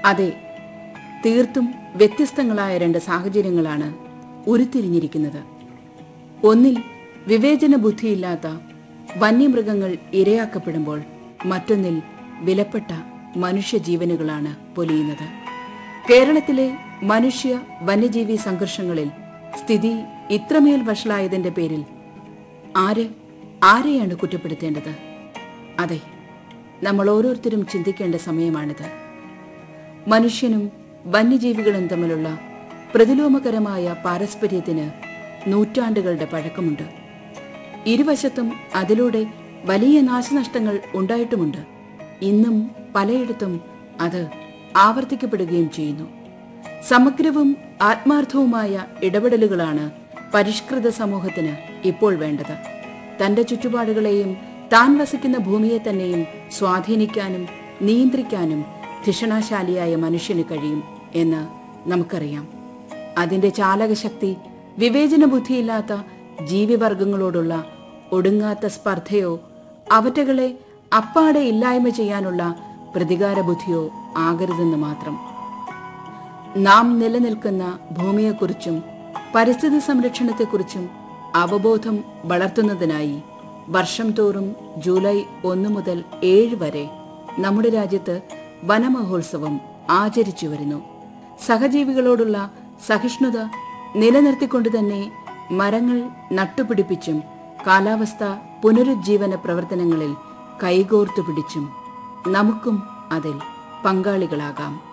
അതെ തീർത്തും വ്യത്യസ്തങ്ങളായ രണ്ട് സാഹചര്യങ്ങളാണ് ഉരുത്തിരിഞ്ഞിരിക്കുന്നത് ഒന്നിൽ വിവേചന ബുദ്ധിയില്ലാത്ത വന്യമൃഗങ്ങൾ ഇരയാക്കപ്പെടുമ്പോൾ മറ്റൊന്നിൽ വിലപ്പെട്ട മനുഷ്യജീവനുകളാണ് പൊലിയുന്നത് കേരളത്തിലെ മനുഷ്യ വന്യജീവി സംഘർഷങ്ങളിൽ സ്ഥിതി ഇത്രമേൽ വഷളായതിന്റെ പേരിൽ ആര് ആരെയാണ് കുറ്റപ്പെടുത്തേണ്ടത് അതെ നമ്മൾ ഓരോരുത്തരും ചിന്തിക്കേണ്ട സമയമാണിത് മനുഷ്യനും വന്യജീവികളും തമ്മിലുള്ള പ്രതിലോമകരമായ പാരസ്പര്യത്തിന് നൂറ്റാണ്ടുകളുടെ പഴക്കമുണ്ട് ഇരുവശത്തും അതിലൂടെ വലിയ നാശനഷ്ടങ്ങൾ ഉണ്ടായിട്ടുമുണ്ട് ഇന്നും പലയിടത്തും അത് ആവർത്തിക്കപ്പെടുകയും ചെയ്യുന്നു സമഗ്രവും ആത്മാർത്ഥവുമായ ഇടപെടലുകളാണ് പരിഷ്കൃത സമൂഹത്തിന് ഇപ്പോൾ വേണ്ടത് തന്റെ ചുറ്റുപാടുകളെയും താൻ വസിക്കുന്ന ഭൂമിയെ തന്നെയും സ്വാധീനിക്കാനും നിയന്ത്രിക്കാനും ധിഷണാശാലിയായ മനുഷ്യന് കഴിയും എന്ന് നമുക്കറിയാം അതിന്റെ ചാലകശക്തി വിവേചന ബുദ്ധിയില്ലാത്ത ജീവിവർഗങ്ങളോടുള്ള ഒടുങ്ങാത്ത സ്പർദ്ധയോ അവറ്റകളെ അപ്പാടെ ഇല്ലായ്മ ചെയ്യാനുള്ള പ്രതികാര ബുദ്ധിയോ ആകരുതെന്ന് മാത്രം നാം നിലനിൽക്കുന്ന ഭൂമിയെക്കുറിച്ചും പരിസ്ഥിതി സംരക്ഷണത്തെക്കുറിച്ചും അവബോധം വളർത്തുന്നതിനായി വർഷം തോറും ജൂലൈ ഒന്ന് മുതൽ ഏഴ് വരെ നമ്മുടെ രാജ്യത്ത് വനമഹോത്സവം ആചരിച്ചു വരുന്നു സഹജീവികളോടുള്ള സഹിഷ്ണുത നിലനിർത്തിക്കൊണ്ട് തന്നെ മരങ്ങൾ നട്ടുപിടിപ്പിച്ചും കാലാവസ്ഥ പുനരുജ്ജീവന പ്രവർത്തനങ്ങളിൽ കൈകോർത്തു പിടിച്ചും നമുക്കും അതിൽ പങ്കാളികളാകാം